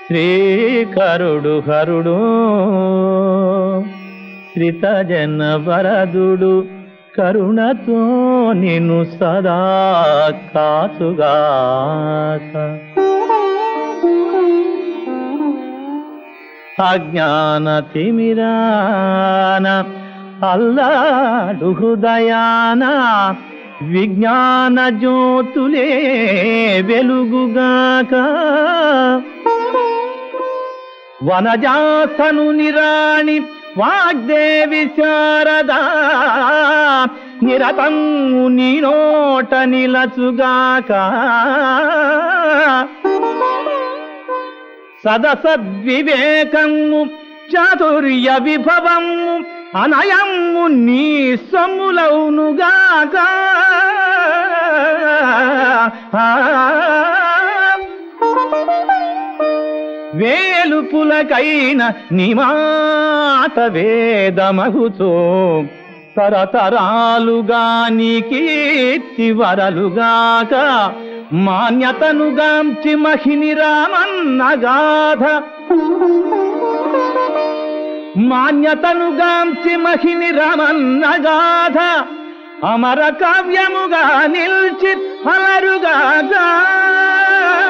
శ్రీకరుడు హరుడు శ్రితజన వరదుడు కరుణతో నిన్ను సదా కాసుగాక అజ్ఞాన తిమిరాన అల్లాడు హృదయాన విజ్ఞాన జ్యోతులే వెలుగుగాక వనజాసను నిరాణి వాగ్దేవి శారదా నిరతము నీ నోట నిలచుగాక సదసద్వివేకము చాతుర్య విభవము అనయము నీ సొమ్ములౌనుగాక వేలుపులకైన నిమాట వేదమగుతో తరతరాలుగా నీ కీర్తి వరలుగాక మాన్యతను గాంచి మహిని రామన్నగాధ మాన్యతను గాంచి మహిని రామన్నగాధ అమర కావ్యముగా నిల్చి అలరుగా